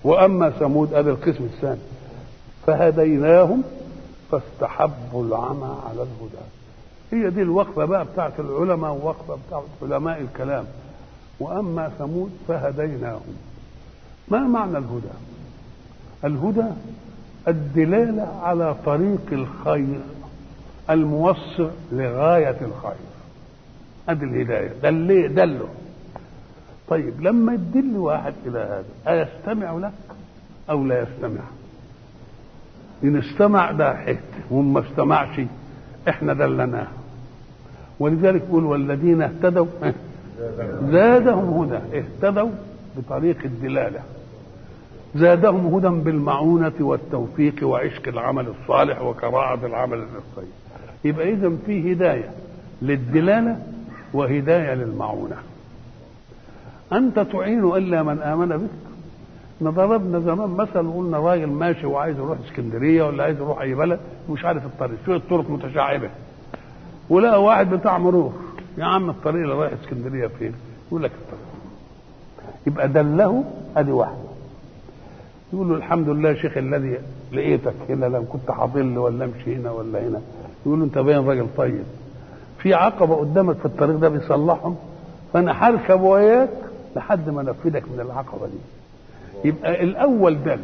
واما ثمود ادي القسم الثاني فهديناهم فاستحبوا العمى على الهدى هي دي الوقفه بقى بتاعت العلماء ووقفه بتاعت علماء الكلام واما ثمود فهديناهم ما معنى الهدى الهدى الدلاله على طريق الخير الموصل لغايه الخير ادي الهدايه دل دله طيب لما يدل واحد الى هذا ايستمع لك او لا يستمع ان استمع ده حته وما ما استمعش احنا دلناه ولذلك يقول والذين اهتدوا زادهم هدى اهتدوا بطريق الدلاله زادهم هدى بالمعونة والتوفيق وعشق العمل الصالح وكراعة العمل الخير يبقى إذا في هداية للدلالة وهداية للمعونة أنت تعين إلا من آمن بك ضربنا زمان مثل قلنا راجل ماشي وعايز يروح اسكندريه ولا عايز يروح اي بلد ومش عارف الطريق شويه الطرق متشعبه ولقى واحد بتاع مرور يا عم الطريق اللي رايح اسكندريه فين؟ يقول لك الطريق يبقى دله ادي واحده يقول له الحمد لله يا شيخ الذي لقيتك هنا لم كنت هضل ولا امشي هنا ولا هنا يقول له انت باين راجل طيب في عقبه قدامك في الطريق ده بيصلحهم فانا هركب وياك لحد ما انفذك من العقبه دي يبقى الاول دل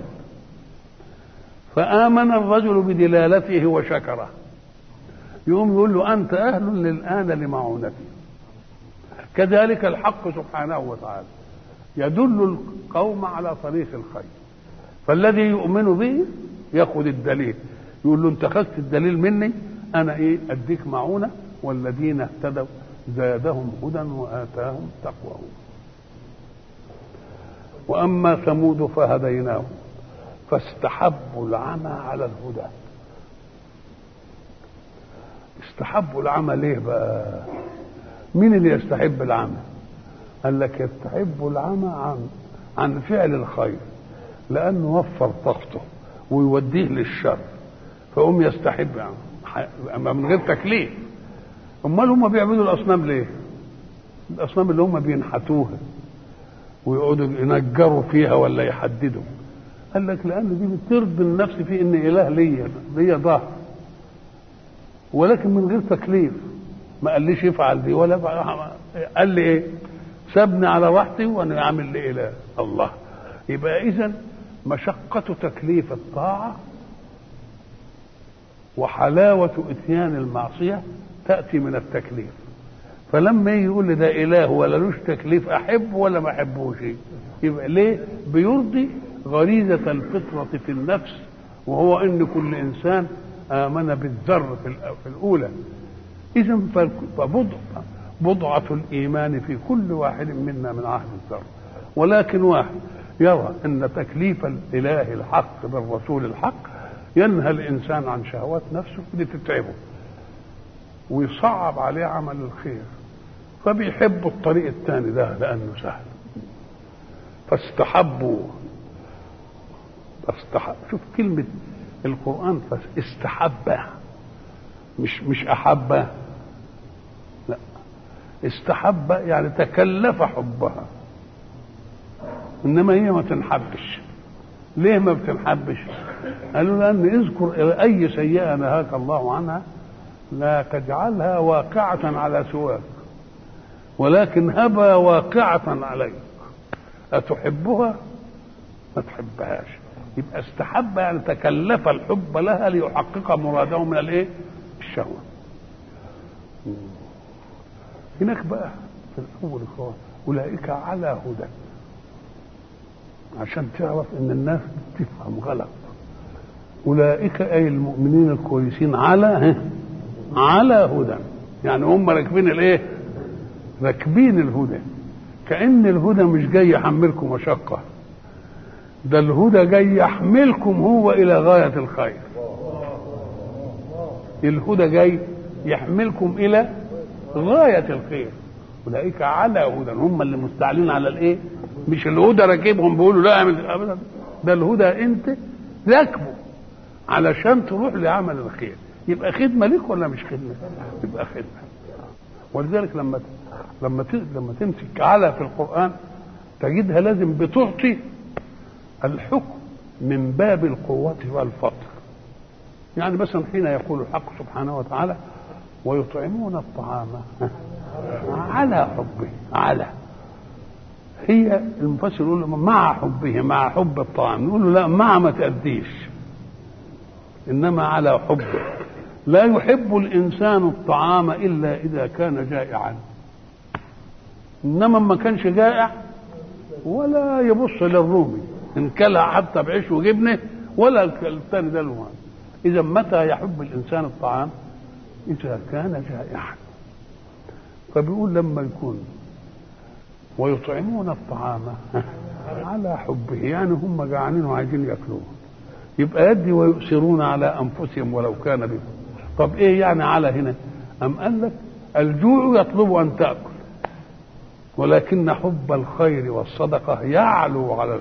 فامن الرجل بدلالته وشكره يقوم يقول له انت اهل للان لمعونتي كذلك الحق سبحانه وتعالى يدل القوم على طريق الخير فالذي يؤمن به ياخذ الدليل يقول له انت خدت الدليل مني انا ايه اديك معونه والذين اهتدوا زادهم هدى واتاهم تقواهم واما ثمود فهديناهم فاستحبوا العمى على الهدى استحبوا العمى ليه بقى مين اللي يستحب العمى قال لك يستحب العمى عن عن فعل الخير لانه وفر طاقته ويوديه للشر فهم يستحب يعني من غير تكليف امال هم بيعبدوا الاصنام ليه الاصنام اللي هم بينحتوها ويقعدوا ينجروا فيها ولا يحددوا قال لك لان دي بترضي النفس في ان اله ليا ليا ظهر ولكن من غير تكليف ما قاليش افعل دي ولا قال لي ايه سابني على راحتي وانا عامل لي اله الله يبقى اذا مشقة تكليف الطاعة وحلاوة اتيان المعصية تأتي من التكليف فلما يجي يقول لي ده اله ولا لوش تكليف احب ولا ما احبوش يبقى ليه بيرضي غريزه الفطره في النفس وهو ان كل انسان امن بالذر في الاولى اذا فبضع بضعة الإيمان في كل واحد منا من عهد الذر ولكن واحد يرى أن تكليف الإله الحق بالرسول الحق ينهى الإنسان عن شهوات نفسه دي تتعبه ويصعب عليه عمل الخير فبيحبوا الطريق الثاني ده لانه سهل فاستحبوا فاستحب شوف كلمة القرآن استحب مش مش أحب لا استحب يعني تكلف حبها إنما هي ما تنحبش ليه ما بتنحبش؟ قالوا لأن اذكر أي سيئة نهاك الله عنها لا تجعلها واقعة على سواك ولكن هبها واقعة عليك أتحبها ما تحبهاش يبقى استحب يعني تكلف الحب لها ليحقق مراده من الايه الشهوة هناك بقى في الأول خالص أولئك على هدى عشان تعرف إن الناس تفهم غلط أولئك أي المؤمنين الكويسين على على هدى يعني هم راكبين الايه راكبين الهدى كأن الهدى مش جاي يحملكم مشقة ده الهدى جاي يحملكم هو إلى غاية الخير الهدى جاي يحملكم إلى غاية الخير أولئك على هدى هم اللي مستعلين على الإيه مش الهدى راكبهم بيقولوا لا اعمل أبدا ده الهدى أنت راكبه علشان تروح لعمل الخير يبقى خدمة ليك ولا مش خدمة؟ يبقى خدمة ولذلك لما لما لما تمسك على في القرآن تجدها لازم بتعطي الحكم من باب القوة والفضل يعني مثلا حين يقول الحق سبحانه وتعالى ويطعمون الطعام على حبه على هي المفسر يقول مع حبه مع حب الطعام نقول له لا مع ما تأديش إنما على حبه لا يحب الإنسان الطعام إلا إذا كان جائعا إنما ما كانش جائع ولا يبص للرومي إن كلها حتى بعيش وجبنه ولا الثاني ده له إذا متى يحب الإنسان الطعام إذا كان جائعا فبيقول لما يكون ويطعمون الطعام على حبه يعني هم جعانين وعايزين ياكلوه يبقى يدي ويؤثرون على انفسهم ولو كان بهم طب ايه يعني على هنا ام قال لك الجوع يطلب ان تاكل ولكن حب الخير والصدقه يعلو على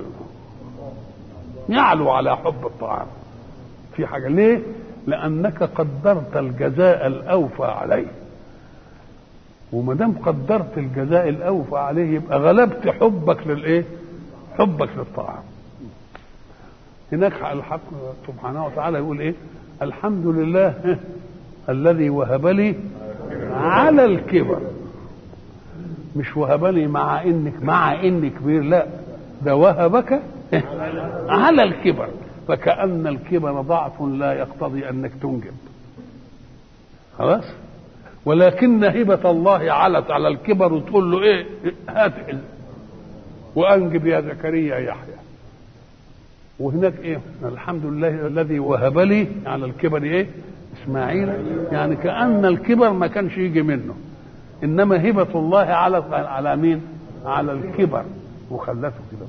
يعلو على حب الطعام في حاجه ليه لانك قدرت الجزاء الاوفى عليه وما دام قدرت الجزاء الاوفى عليه يبقى غلبت حبك للايه حبك للطعام هناك الحق سبحانه وتعالى يقول ايه الحمد لله الذي وهب لي على الكبر مش وهبني مع انك مع اني كبير لا ده وهبك على الكبر فكأن الكبر ضعف لا يقتضي انك تنجب خلاص ولكن هبة الله علت على الكبر وتقول له ايه هات وانجب يا زكريا يحيى وهناك ايه الحمد لله الذي وهب لي على الكبر ايه اسماعيل يعني كأن الكبر ما كانش يجي منه انما هبة الله على على مين على الكبر وخلته كده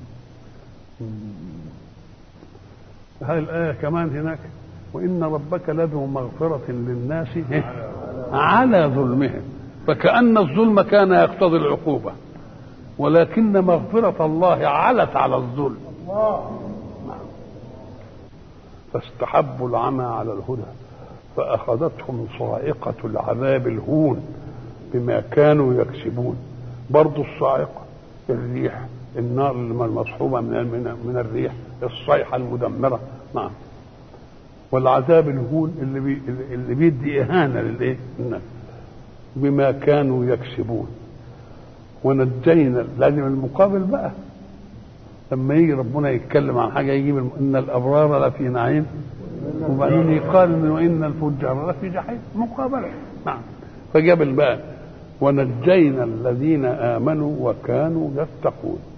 هذه الآية كمان هناك وإن ربك لذو مغفرة للناس على ظلمهم فكأن الظلم كان يقتضي العقوبة ولكن مغفرة الله علت على الظلم فاستحبوا العمى على الهدى فأخذتهم صاعقة العذاب الهون بما كانوا يكسبون برضو الصاعقة الريح النار المصحوبة من من الريح الصيحة المدمرة نعم والعذاب الهون اللي بي اللي بيدي إهانة للإيه؟ الناس بما كانوا يكسبون ونجينا لازم المقابل بقى لما يجي ربنا يتكلم عن حاجه يجيب ان الابرار لفي نعيم وبعدين يقال انه ان الفجار لفي جحيم مقابله نعم فجاب بقى ونجينا الذين امنوا وكانوا يتقون